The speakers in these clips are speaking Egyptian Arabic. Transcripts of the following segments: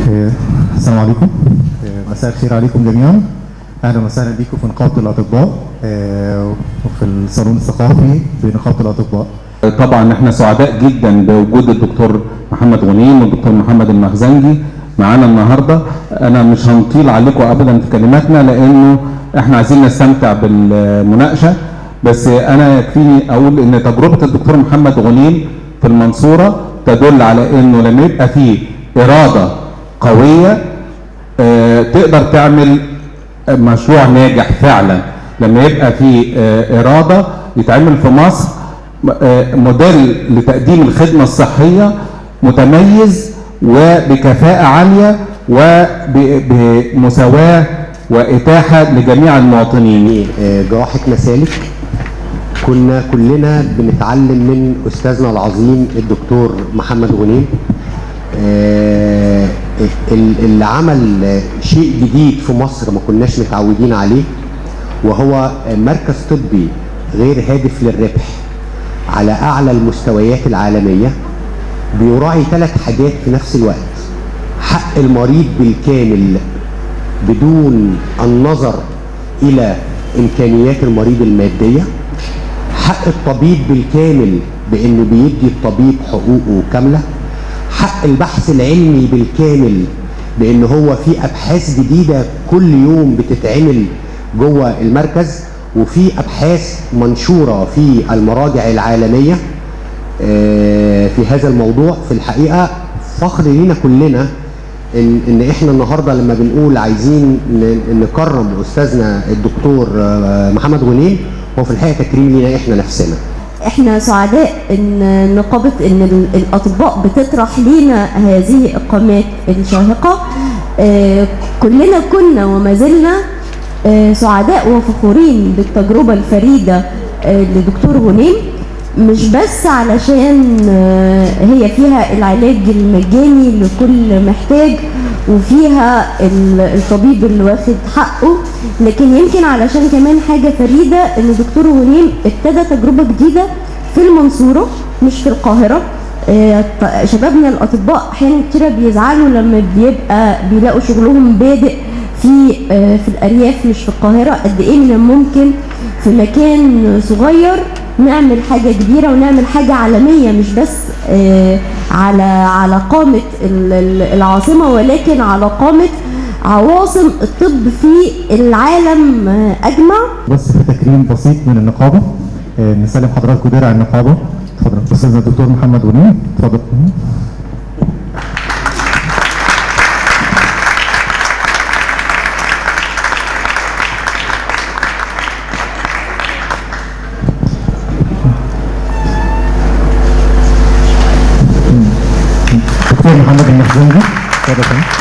آه، السلام عليكم آه، مساء الخير عليكم جميعا اهلا وسهلا بكم في نقابه الاطباء آه، وفي الصالون الثقافي بنقابه الاطباء طبعا احنا سعداء جدا بوجود الدكتور محمد غنيم والدكتور محمد المخزنجي معانا النهارده انا مش هنطيل عليكم ابدا في كلماتنا لانه احنا عايزين نستمتع بالمناقشه بس انا يكفيني اقول ان تجربه الدكتور محمد غنيم في المنصوره تدل على انه لما يبقى فيه اراده قويه آه، تقدر تعمل مشروع ناجح فعلا لما يبقى في آه، اراده يتعمل في مصر آه، موديل لتقديم الخدمه الصحيه متميز وبكفاءه عاليه وبمساواه واتاحه لجميع المواطنين آه، جراحة مسالك كنا كلنا بنتعلم من أستاذنا العظيم الدكتور محمد غنيم آه، ال- اللي عمل آه، شيء جديد في مصر ما كناش متعودين عليه وهو آه، مركز طبي غير هادف للربح على أعلى المستويات العالمية بيراعي ثلاث حاجات في نفس الوقت حق المريض بالكامل بدون النظر الى امكانيات المريض الماديه حق الطبيب بالكامل بانه بيدي الطبيب حقوقه كامله حق البحث العلمي بالكامل بان هو في ابحاث جديده كل يوم بتتعمل جوه المركز وفي ابحاث منشوره في المراجع العالميه آه، في هذا الموضوع في الحقيقه فخر لينا كلنا ان ان احنا النهارده لما بنقول عايزين ن- نكرم استاذنا الدكتور آه، محمد غنيم هو في الحقيقه تكريم لينا احنا نفسنا احنا سعداء ان نقابه ان ال- الاطباء بتطرح لينا هذه القامات الشاهقه آه، كلنا كنا وما زلنا آه، سعداء وفخورين بالتجربه الفريده آه، لدكتور غنيم مش بس علشان آه، هي فيها العلاج المجاني لكل محتاج وفيها ال- الطبيب اللي واخد حقه لكن يمكن علشان كمان حاجه فريده ان دكتور غنيم ابتدى تجربه جديده في المنصوره مش في القاهره آه، ط- شبابنا الاطباء احيانا كتيره بيزعلوا لما بيبقى بيلاقوا شغلهم بادئ في آه، في الارياف مش في القاهره قد ايه من الممكن في مكان صغير نعمل حاجه كبيره ونعمل حاجه عالميه مش بس آه، على على قامه ال- ال- العاصمه ولكن على قامه عواصم الطب في العالم آه، اجمع بس في تكريم بسيط من النقابه آه، نسلم حضراتكم درع النقابه اتفضل استاذنا الدكتور محمد غنيم اتفضل دكتور محمد المخزنجي اتفضل يا فندم.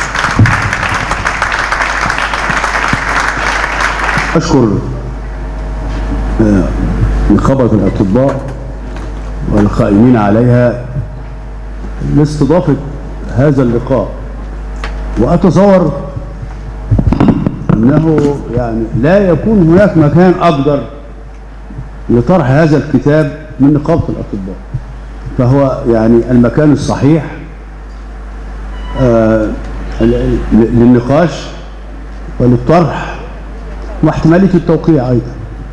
أشكر آه، نقابة الأطباء والقائمين عليها لاستضافة هذا اللقاء وأتصور أنه يعني لا يكون هناك مكان أقدر لطرح هذا الكتاب من نقابة الأطباء فهو يعني المكان الصحيح آه، ل- للنقاش وللطرح واحتمالية التوقيع أيضا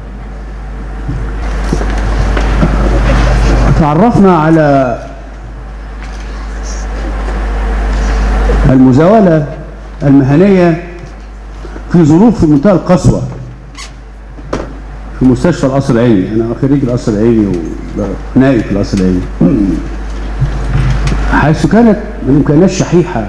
تعرفنا على المزاولة المهنية في ظروف في منتهى القسوة في مستشفى القصر العيني أنا خريج القصر العيني ونائب في القصر العيني حيث كانت الإمكانيات شحيحة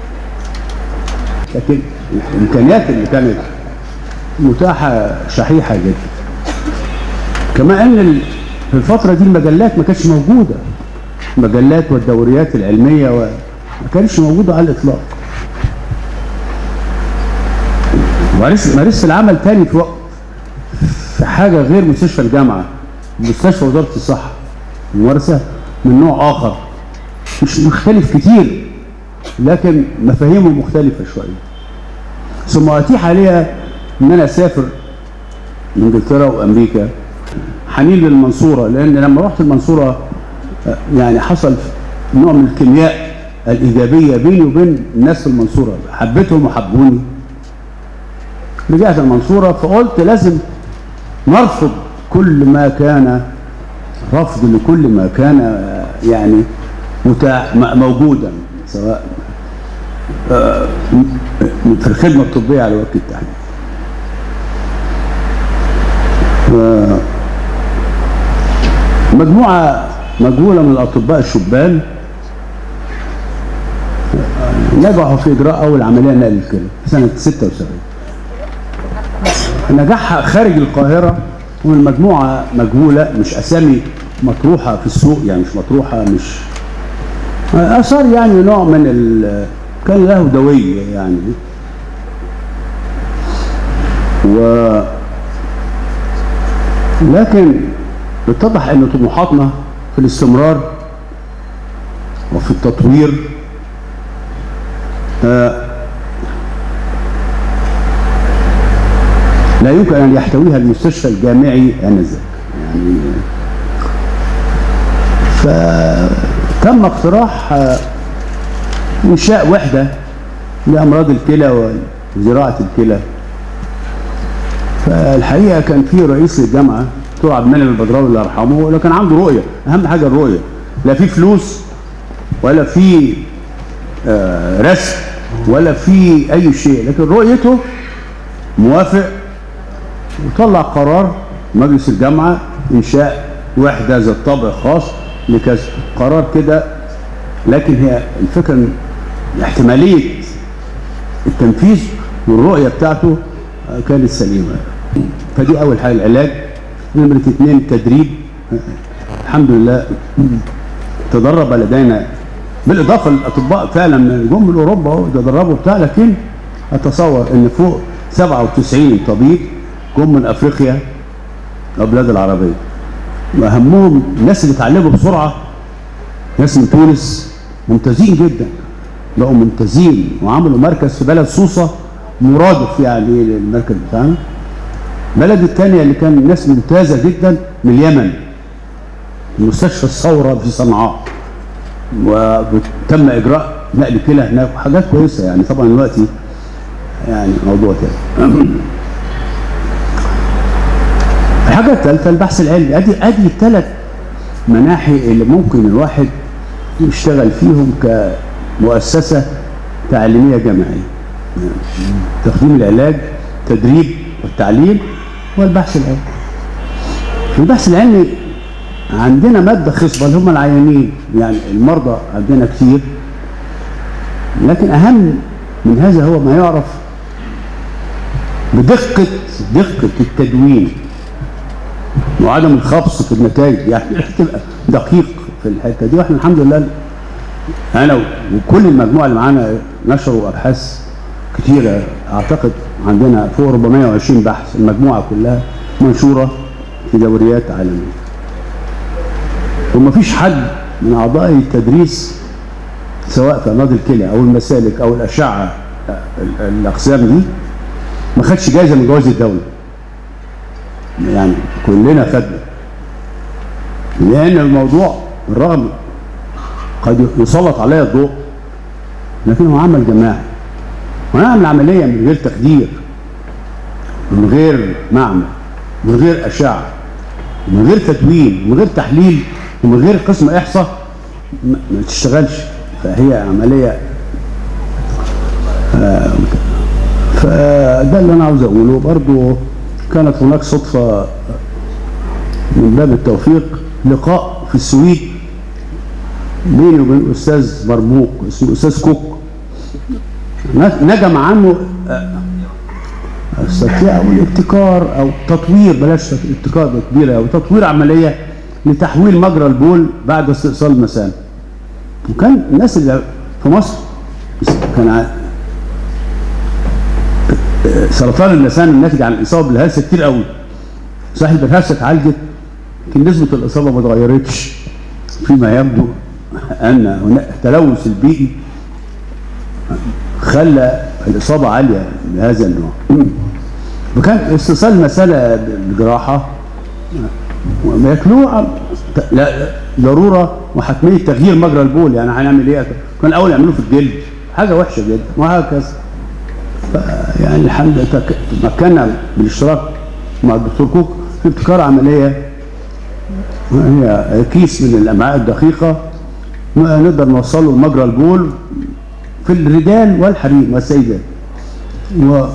لكن الإمكانيات اللي كانت متاحة شحيحة جدا كما ان ال- في الفترة دي المجلات ما كانتش موجودة المجلات والدوريات العلمية و... ما كانتش موجودة على الإطلاق مارست مارست العمل تاني في وقت في حاجة غير مستشفى الجامعة مستشفى وزارة الصحة ممارسة من نوع آخر مش مختلف كتير لكن مفاهيمه مختلفة شوية ثم أتيح عليها ان انا اسافر انجلترا وامريكا حنين للمنصوره لان لما رحت المنصوره آه، يعني حصل نوع من الكيمياء الايجابيه بيني وبين الناس في المنصوره حبيتهم وحبوني رجعت المنصوره فقلت لازم نرفض كل ما كان رفض لكل ما كان آه، يعني متاح م- موجودا سواء آه، م- في الخدمه الطبيه على وجه التحديد آه، مجموعه مجهوله من الاطباء الشبان آه، نجحوا في اجراء اول عمليه نقل الكلى في سنه 76 نجاحها خارج القاهرة ومن مجموعة مجهولة مش أسامي مطروحة في السوق يعني مش مطروحة مش أثار يعني نوع من ال كان له دوية يعني و لكن اتضح ان طموحاتنا في الاستمرار وفي التطوير آه، لا يمكن ان يحتويها المستشفى الجامعي انذاك يعني فتم اقتراح آه، انشاء وحده لامراض الكلى وزراعه الكلى فالحقيقه كان في رئيس للجامعه دكتور عبد المنعم البدراوي الله يرحمه ولا كان عنده رؤيه اهم حاجه الرؤيه لا في فلوس ولا في آه، رسم ولا في اي شيء لكن رؤيته موافق وطلع قرار مجلس الجامعه انشاء وحده ذات طابع خاص لكذا قرار كده لكن هي الفكره إن احتماليه التنفيذ والرؤيه بتاعته آه، كانت سليمه فدي اول حاجه العلاج نمره اثنين التدريب آه، الحمد لله تدرب لدينا بالاضافه للاطباء فعلا من جم من اوروبا أهو تدربوا بتاع لكن اتصور ان فوق 97 طبيب جم من افريقيا والبلاد العربيه واهمهم الناس اللي اتعلموا بسرعه ناس من تونس ممتازين جدا بقوا ممتازين وعملوا مركز في بلد سوسه مرادف يعني للمركز بتاعنا البلد الثانيه اللي كان ناس ممتازه جدا من اليمن مستشفى الثوره في صنعاء وتم اجراء نقل كلى هناك وحاجات كويسه يعني طبعا دلوقتي يعني موضوع تاني الحاجه الثالثه البحث العلمي ادي ادي الثلاث مناحي اللي ممكن الواحد يشتغل فيهم كمؤسسه تعليميه جامعيه تقديم العلاج تدريب والتعليم والبحث العلمي في البحث العلمي عندنا ماده خصبه اللي هم العيانين يعني المرضى عندنا كتير لكن اهم من هذا هو ما يعرف بدقه دقه التدوين وعدم الخبص في النتائج يعني تبقى دقيق في الحته دي واحنا الحمد لله انا وكل المجموعه اللي معانا نشروا ابحاث كتيره اعتقد عندنا فوق 420 بحث المجموعه كلها منشوره في دوريات عالميه ومفيش حد من اعضاء التدريس سواء في امراض الكلى او المسالك او الاشعه ال- الاقسام دي ما خدش جايزه من جوائز الدوله يعني كلنا خدنا لان الموضوع بالرغم قد يسلط عليا الضوء لكن هو عمل جماعي ونعمل عمليه من غير تقدير من غير معمل من غير اشعه من غير تدوين من غير تحليل ومن غير قسم احصاء ما ما تشتغلش فهي عمليه آه، فده اللي انا عاوز اقوله برضو كانت هناك صدفه من باب التوفيق لقاء في السويد بيني وبين استاذ مرموق اسمه استاذ كوك نجم عنه آه، استطيع او الابتكار او تطوير بلاش ابتكار ده كبيره او تطوير عمليه لتحويل مجرى البول بعد استئصال المثانه وكان الناس اللي في مصر كان ع- سرطان المثانه الناتج عن الاصابه بالهلسه كتير قوي صاحب الهلسه اتعالجت لكن نسبه الاصابه ما اتغيرتش فيما يبدو ان هناك التلوث البيئي خلى الاصابه عاليه بهذا النوع وكان استئصال المثانه بالجراحه وياكلوه لا ضروره وحتميه تغيير مجرى البول يعني هنعمل ايه؟ كان الاول يعملوه في الجلد حاجه وحشه جدا وهكذا ف- يعني الحمد لله تك- تمكنا بالاشتراك مع الدكتور كوك في ابتكار عمليه هي كيس من الامعاء الدقيقه ما نقدر نوصله لمجرى البول في الرجال والحريم والسيدات و... و...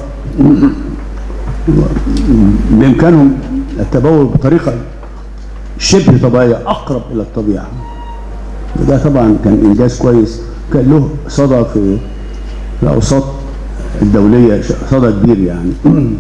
بامكانهم التبول بطريقه شبه طبيعيه اقرب الى الطبيعه وده طبعا كان انجاز كويس كان له صدى في الاوساط الدوليه ش- صدى كبير يعني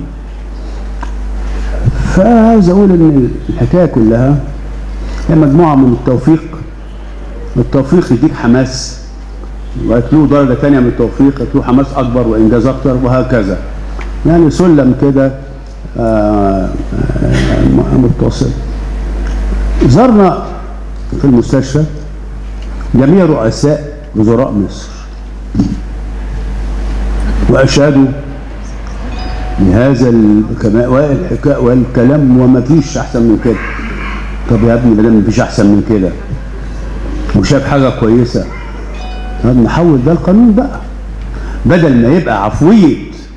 فعاوز اقول ان الحكايه كلها هي مجموعه من التوفيق التوفيق يديك حماس وهتلوه درجه ثانيه من التوفيق هتلوه حماس اكبر وانجاز اكتر وهكذا يعني سلم كده آه، آه، متصل زرنا في المستشفى جميع رؤساء وزراء مصر واشادوا بهذا الكما- والحكا- والكلام وما فيش احسن من كده طب يا ابني ما دام مفيش احسن من كده وشاف حاجه كويسه طب نحول ده القانون بقى بدل ما يبقى عفويه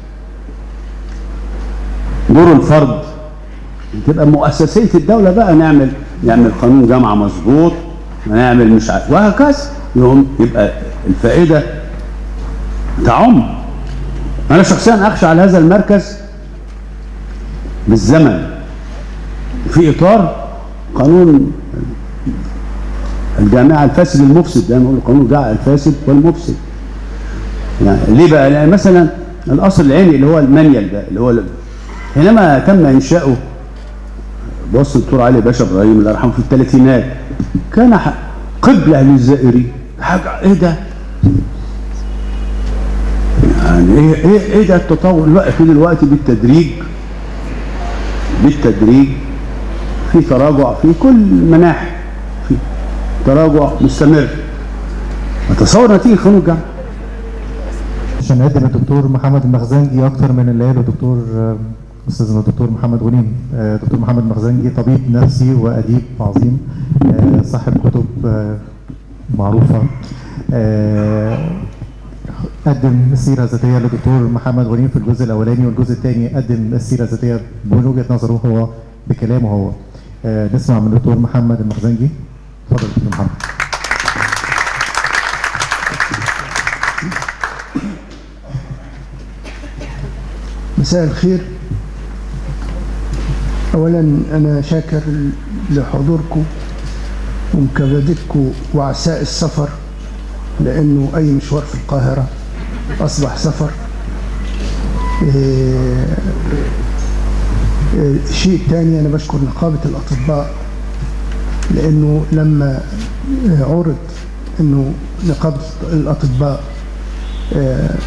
دور الفرد تبقى مؤسسيه الدوله بقى نعمل نعمل قانون جامعه مظبوط ونعمل مش عارف وهكذا يقوم يبقى الفائده تعم انا شخصيا اخشى على هذا المركز بالزمن في اطار قانون الجامعه الفاسد المفسد دايما نقول قانون الجامعه الفاسد والمفسد يعني ليه بقى؟ لان مثلا القصر العيني اللي هو المانيال ده اللي هو حينما تم انشاؤه بوصل الدكتور علي باشا ابراهيم الله يرحمه في الثلاثينات كان ح- قبله للزائرين حاجه ايه ده؟ يعني ايه ايه ايه ده التطور الوقت في دلوقتي بالتدريج بالتدريج في تراجع في كل المناحي في تراجع مستمر اتصور نتيجه قانون الجامعه عشان نقدم الدكتور محمد المخزنجي اكتر من اللي قاله دكتور آه، استاذنا الدكتور محمد غنيم آه، دكتور محمد المخزنجي طبيب نفسي واديب عظيم آه، صاحب كتب آه، معروفه آه، قدم السيره الذاتيه للدكتور محمد غنيم في الجزء الاولاني والجزء الثاني قدم السيره الذاتيه من وجهه نظره هو بكلامه هو آه، نسمع من الدكتور محمد المخزنجي اتفضل دكتور محمد مساء الخير اولا انا شاكر لحضوركم ومكابدتكم وعساء السفر لانه اي مشوار في القاهره اصبح سفر إيه، إيه، شيء تاني انا بشكر نقابه الاطباء لانه لما عرض انه نقابه الاطباء آه،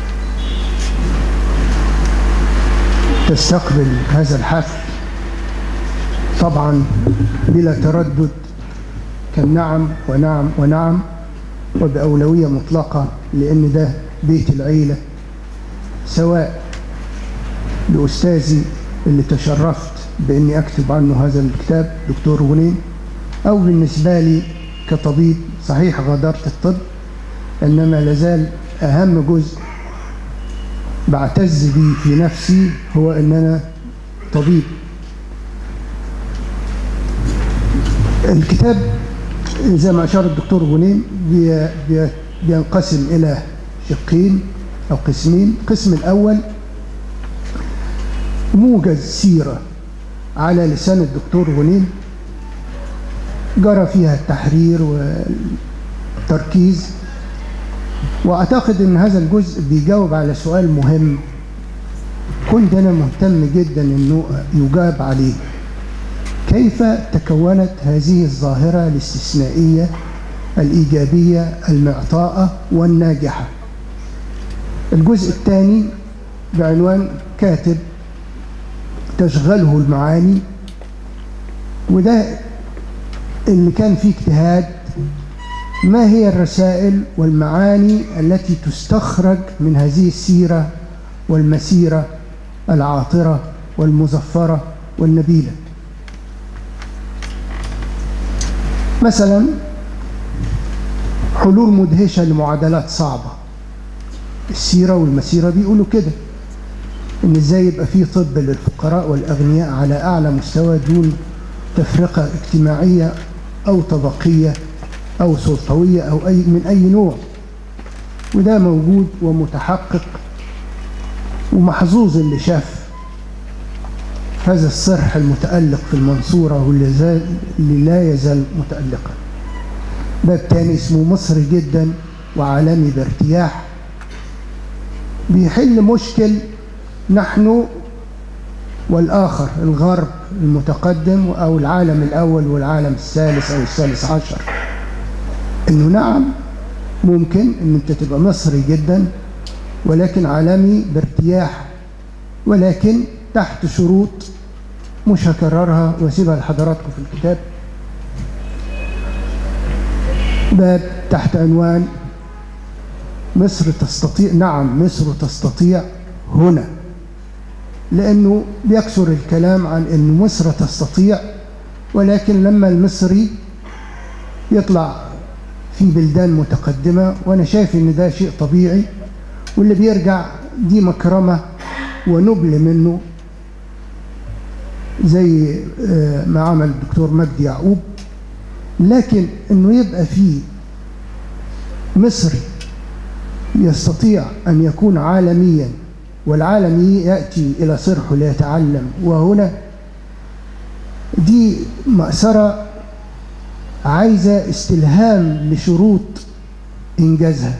تستقبل هذا الحفل طبعا بلا تردد كان نعم ونعم ونعم وبأولوية مطلقة لأن ده بيت العيلة سواء لأستاذي اللي تشرفت بإني أكتب عنه هذا الكتاب دكتور غنيم أو بالنسبة لي كطبيب صحيح غادرت الطب إنما لازال أهم جزء بعتز بيه في نفسي هو ان انا طبيب الكتاب زي ما اشار الدكتور غنيم بي بي بينقسم الى شقين او قسمين القسم الاول موجز سيره على لسان الدكتور غنيم جرى فيها التحرير والتركيز واعتقد ان هذا الجزء بيجاوب على سؤال مهم كنت انا مهتم جدا انه يجاب عليه كيف تكونت هذه الظاهره الاستثنائيه الايجابيه المعطاءه والناجحه الجزء الثاني بعنوان كاتب تشغله المعاني وده اللي كان فيه اجتهاد ما هي الرسائل والمعاني التي تستخرج من هذه السيرة والمسيرة العاطرة والمزفرة والنبيلة مثلا حلول مدهشة لمعادلات صعبة السيرة والمسيرة بيقولوا كده إن إزاي يبقى فيه طب للفقراء والأغنياء على أعلى مستوى دون تفرقة اجتماعية أو طبقية أو سلطوية أو أي من أي نوع وده موجود ومتحقق ومحظوظ اللي شاف هذا الصرح المتألق في المنصورة واللي زال اللي لا يزال متألقا باب تاني اسمه مصري جدا وعالمي بارتياح بيحل مشكل نحن والآخر الغرب المتقدم أو العالم الأول والعالم الثالث أو الثالث عشر إنه نعم ممكن إن أنت تبقى مصري جدا ولكن عالمي بارتياح ولكن تحت شروط مش هكررها واسيبها لحضراتكم في الكتاب باب تحت عنوان مصر تستطيع نعم مصر تستطيع هنا لأنه بيكثر الكلام عن أن مصر تستطيع ولكن لما المصري يطلع في بلدان متقدمة وأنا شايف أن ده شيء طبيعي واللي بيرجع دي مكرمة ونبل منه زي ما عمل الدكتور مجدي يعقوب لكن انه يبقى في مصري يستطيع ان يكون عالميا والعالم ياتي الى صرحه ليتعلم وهنا دي مأسرة عايزة استلهام لشروط إنجازها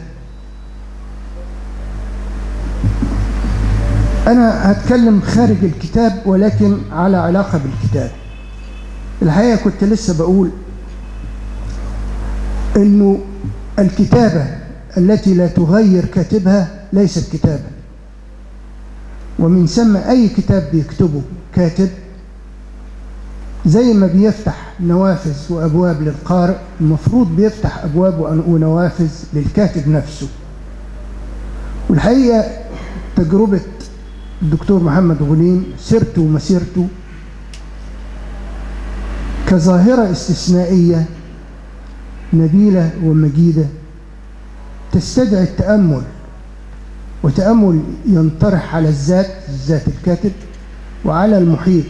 أنا هتكلم خارج الكتاب ولكن على علاقة بالكتاب الحقيقة كنت لسه بقول إنه الكتابة التي لا تغير كاتبها ليست كتابة ومن ثم أي كتاب بيكتبه كاتب زي ما بيفتح نوافذ وأبواب للقارئ المفروض بيفتح أبواب ونوافذ للكاتب نفسه والحقيقة تجربة الدكتور محمد غنيم سيرته ومسيرته كظاهرة استثنائية نبيلة ومجيدة تستدعي التأمل وتأمل ينطرح على الذات ذات الكاتب وعلى المحيط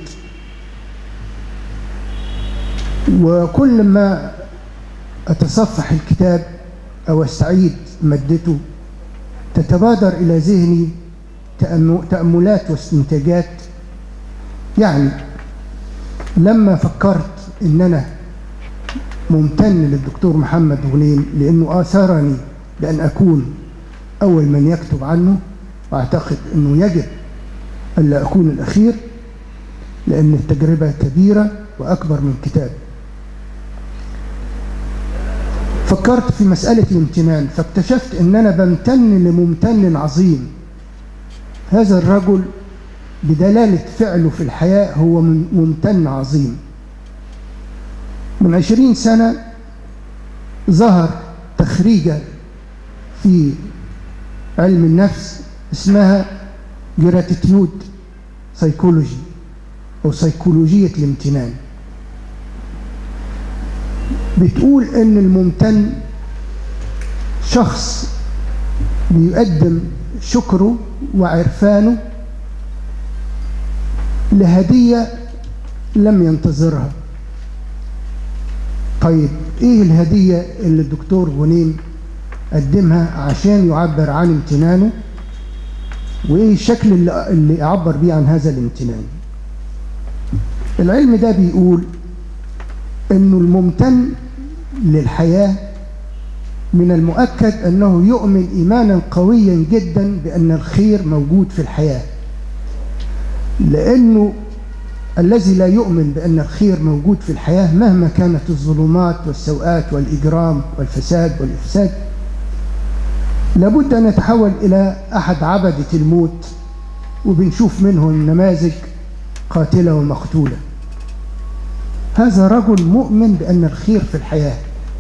وكل ما أتصفح الكتاب أو أستعيد مادته تتبادر إلى ذهني تأملات واستنتاجات يعني لما فكرت ان انا ممتن للدكتور محمد غنيم لانه اثرني بان اكون اول من يكتب عنه واعتقد انه يجب الا اكون الاخير لان التجربه كبيره واكبر من كتاب فكرت في مساله الامتنان فاكتشفت ان انا بمتن لممتن عظيم هذا الرجل بدلالة فعله في الحياة هو ممتن عظيم من عشرين سنة ظهر تخريجة في علم النفس اسمها جراتيتيود سيكولوجي أو سيكولوجية الامتنان بتقول إن الممتن شخص بيقدم شكره وعرفانه لهدية لم ينتظرها طيب ايه الهدية اللي الدكتور غنيم قدمها عشان يعبر عن امتنانه وايه الشكل اللي, اللي عبر بيه عن هذا الامتنان العلم ده بيقول انه الممتن للحياة من المؤكد انه يؤمن ايمانا قويا جدا بان الخير موجود في الحياه لأنه الذي لا يؤمن بأن الخير موجود في الحياة مهما كانت الظلمات والسوءات والإجرام والفساد والإفساد لابد أن يتحول إلى أحد عبدة الموت وبنشوف منهم نماذج قاتلة ومقتولة هذا رجل مؤمن بأن الخير في الحياة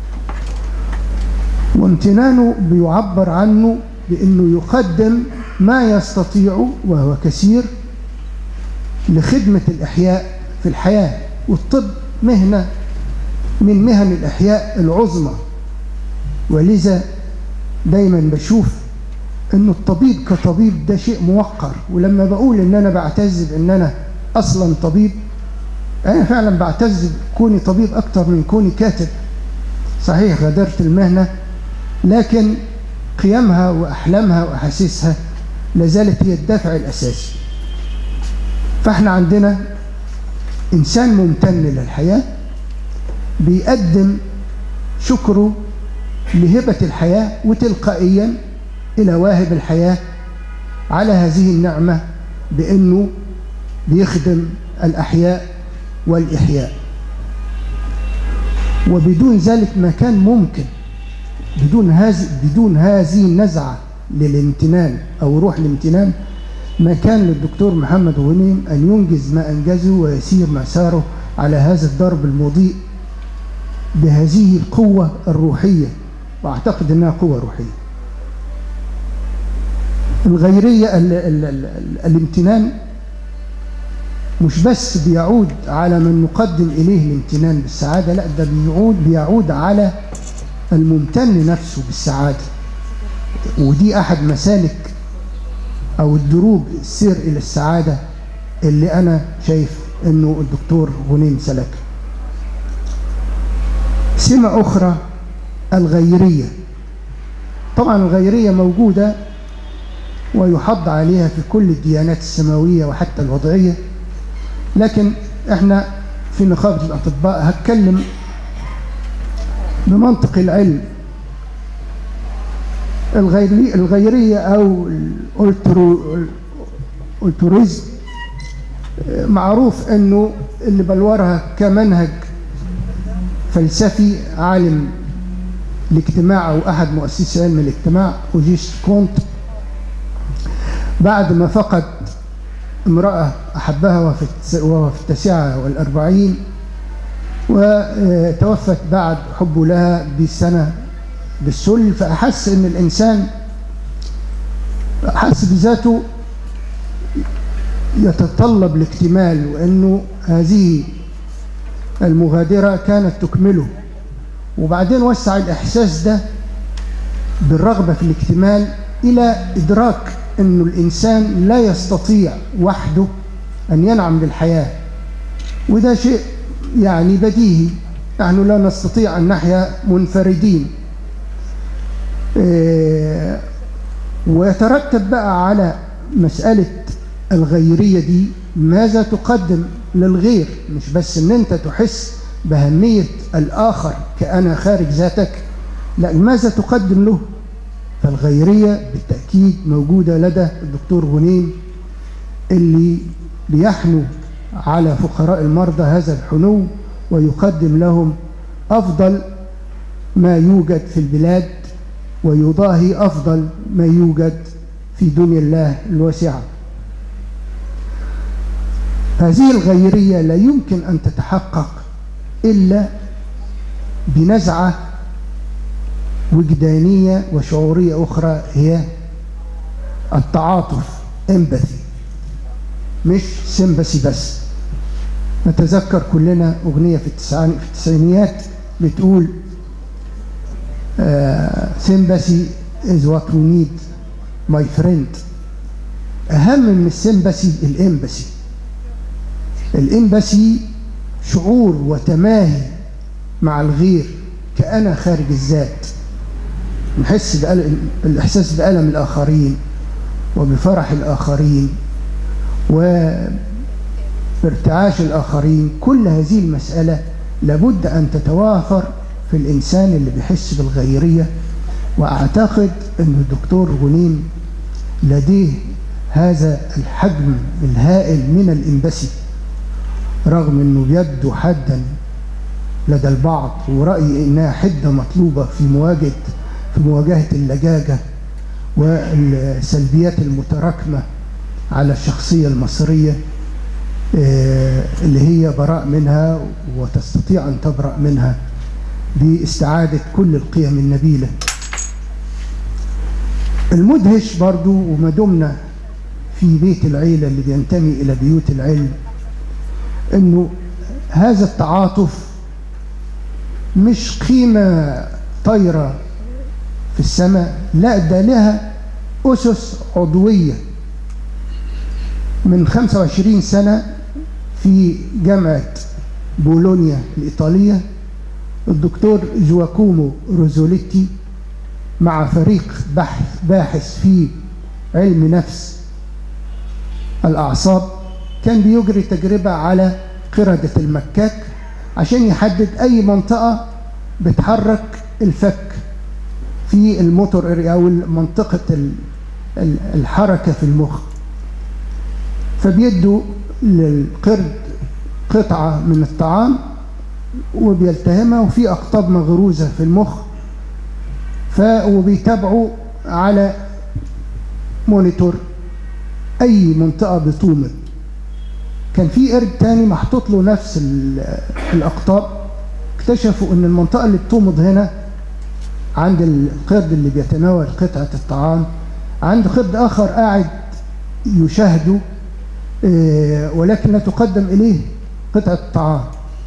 وامتنانه بيعبر عنه بأنه يقدم ما يستطيع وهو كثير لخدمة الإحياء في الحياة والطب مهنة من مهن الإحياء العظمى ولذا دايما بشوف انه الطبيب كطبيب ده شيء موقر ولما بقول ان انا بعتز بان انا اصلا طبيب انا فعلا بعتز بكوني طبيب اكتر من كوني كاتب صحيح غادرت المهنه لكن قيمها واحلامها واحاسيسها لازالت هي الدافع الاساسي فاحنا عندنا انسان ممتن للحياه بيقدم شكره لهبه الحياه وتلقائيا الى واهب الحياه على هذه النعمه بانه بيخدم الاحياء والاحياء وبدون ذلك ما كان ممكن بدون هذه بدون هذه النزعه للامتنان او روح الامتنان ما كان للدكتور محمد غنيم ان ينجز ما انجزه ويسير مساره على هذا الدرب المضيء بهذه القوه الروحيه واعتقد انها قوه روحيه الغيرية ال ال ال ال الامتنان مش بس بيعود على من نقدم إليه الامتنان بالسعادة لا ده بيعود بيعود على الممتن نفسه بالسعادة ودي أحد مسالك أو الدروب السير إلى السعادة اللي أنا شايف إنه الدكتور غنيم سلك سمة أخرى الغيرية طبعا الغيرية موجودة ويحض عليها في كل الديانات السماوية وحتى الوضعية لكن احنا في نقابة الأطباء هتكلم بمنطق العلم الغيرية, الغيرية أو الأولتوريزم معروف أنه اللي بلورها كمنهج فلسفي عالم الاجتماع أو أحد مؤسسي علم الاجتماع أوجيست كونت بعد ما فقد امرأة أحبها وهو في التاسعة والأربعين وتوفت بعد حبه لها بسنة بالسل فأحس أن الإنسان أحس بذاته يتطلب الاكتمال وأنه هذه المغادرة كانت تكمله وبعدين وسع الإحساس ده بالرغبة في الاكتمال إلى إدراك أنه الإنسان لا يستطيع وحده أن ينعم بالحياة وده شيء يعني بديهي نحن لا نستطيع أن نحيا منفردين إيه ويترتب بقى على مسألة الغيرية دي ماذا تقدم للغير مش بس ان انت تحس بأهمية الآخر كأنا خارج ذاتك لا ماذا تقدم له فالغيرية بالتأكيد موجودة لدى الدكتور غنيم اللي بيحنو على فقراء المرضى هذا الحنو ويقدم لهم أفضل ما يوجد في البلاد ويضاهي أفضل ما يوجد في دنيا الله الواسعة هذه الغيرية لا يمكن أن تتحقق إلا بنزعة وجدانية وشعورية أخرى هي التعاطف empathy مش سيمباسي بس نتذكر كلنا أغنية في التسعينيات بتقول سيمباسي is what we need my friend أهم من السيمباسي الإمباسي الإمباسي شعور وتماهي مع الغير كأنا خارج الذات نحس بألم الإحساس بألم الآخرين وبفرح الآخرين وبارتعاش الآخرين كل هذه المسألة لابد أن تتوافر في الإنسان اللي بيحس بالغيرية وأعتقد أن الدكتور غنيم لديه هذا الحجم الهائل من الإنبسي رغم أنه يبدو حدا لدى البعض ورأيي أنها حدة مطلوبة في مواجهة في مواجهة اللجاجة والسلبيات المتراكمة على الشخصية المصرية اللي هي براء منها وتستطيع أن تبرأ منها باستعادة كل القيم النبيلة المدهش برضو وما دمنا في بيت العيلة اللي بينتمي إلى بيوت العلم أنه هذا التعاطف مش قيمة طايرة في السماء لا ده لها أسس عضوية من 25 سنة في جامعة بولونيا الإيطالية الدكتور جواكومو روزوليتي مع فريق بحث باحث في علم نفس الأعصاب كان بيجري تجربة على قردة المكاك عشان يحدد أي منطقة بتحرك الفك في الموتور اريا أو منطقة ال- ال- الحركة في المخ فبيدوا للقرد قطعة من الطعام وبيلتهمها وفي أقطاب مغروزة في المخ ف وبيتابعوا على مونيتور أي منطقة بتومض كان في قرد تاني محطوط له نفس ال- الأقطاب اكتشفوا إن المنطقة اللي بتومض هنا عند القرد اللي بيتناول قطعة الطعام عند قرد آخر قاعد يشاهده آه، ولكن لا تقدم إليه قطعة الطعام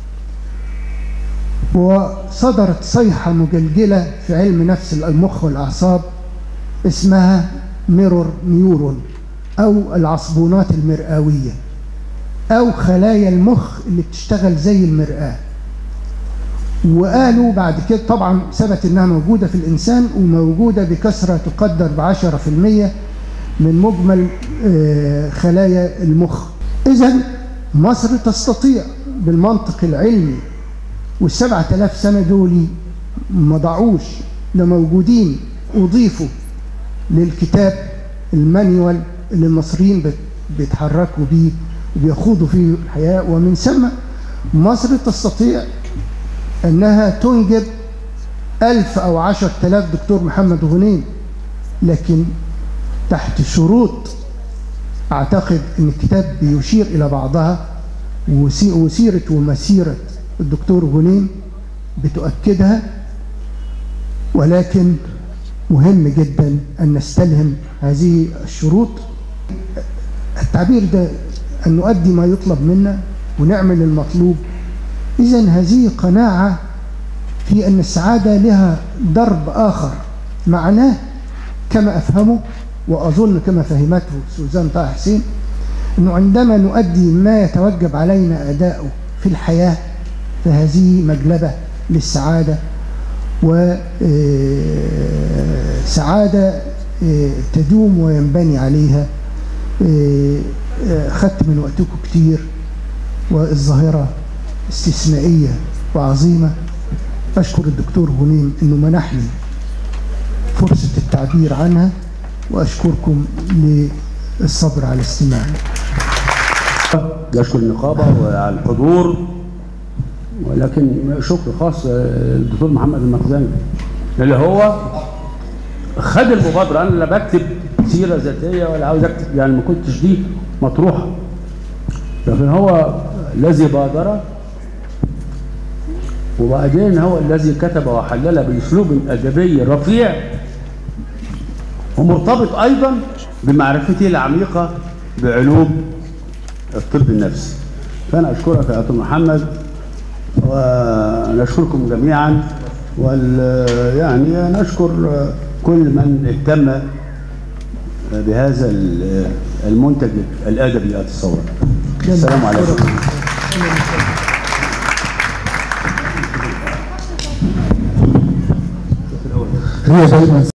وصدرت صيحة مجلجلة في علم نفس المخ والأعصاب اسمها ميرور نيورون أو العصبونات المرئوية أو خلايا المخ اللي بتشتغل زي المرآة وقالوا بعد كده طبعا ثبت انها موجوده في الانسان وموجوده بكثره تقدر ب 10% من مجمل آه، خلايا المخ. اذا مصر تستطيع بالمنطق العلمي والسبعة آلاف سنة دول ما ضاعوش ده موجودين أضيفوا للكتاب المانيوال اللي المصريين بت- بيتحركوا بيه وبيخوضوا فيه الحياة ومن ثم مصر تستطيع أنها تنجب ألف أو عشر تلاف دكتور محمد غنيم لكن تحت شروط أعتقد أن الكتاب بيشير إلى بعضها وسي- وسيرة ومسيرة الدكتور غنيم بتؤكدها ولكن مهم جدا أن نستلهم هذه الشروط التعبير ده أن نؤدي ما يطلب منا ونعمل المطلوب إذا هذه قناعة في أن السعادة لها درب آخر معناه كما أفهمه وأظن كما فهمته سوزان طه حسين أنه عندما نؤدي ما يتوجب علينا أداؤه في الحياة فهذه مجلبة للسعادة وسعادة تدوم وينبني عليها آه، آه، خدت من وقتكم كتير والظاهرة استثنائية وعظيمة أشكر الدكتور غنيم أنه منحني فرصة التعبير عنها وأشكركم للصبر على الاستماع يشكر النقابة وعلى الحضور ولكن شكر خاص للدكتور محمد المخزني اللي هو خد المبادرة أنا لا بكتب سيرة ذاتية ولا عاوز أكتب يعني ما كنتش دي مطروحة لكن هو الذي بادر وبعدين هو الذي كتب وحلل بأسلوب أدبي رفيع ومرتبط أيضا بمعرفته العميقة بعلوم الطب النفسي فأنا أشكرك يا دكتور محمد ونشكركم جميعا وال يعني نشكر كل من اهتم بهذا المنتج الادبي اتصور السلام عليكم هي دايما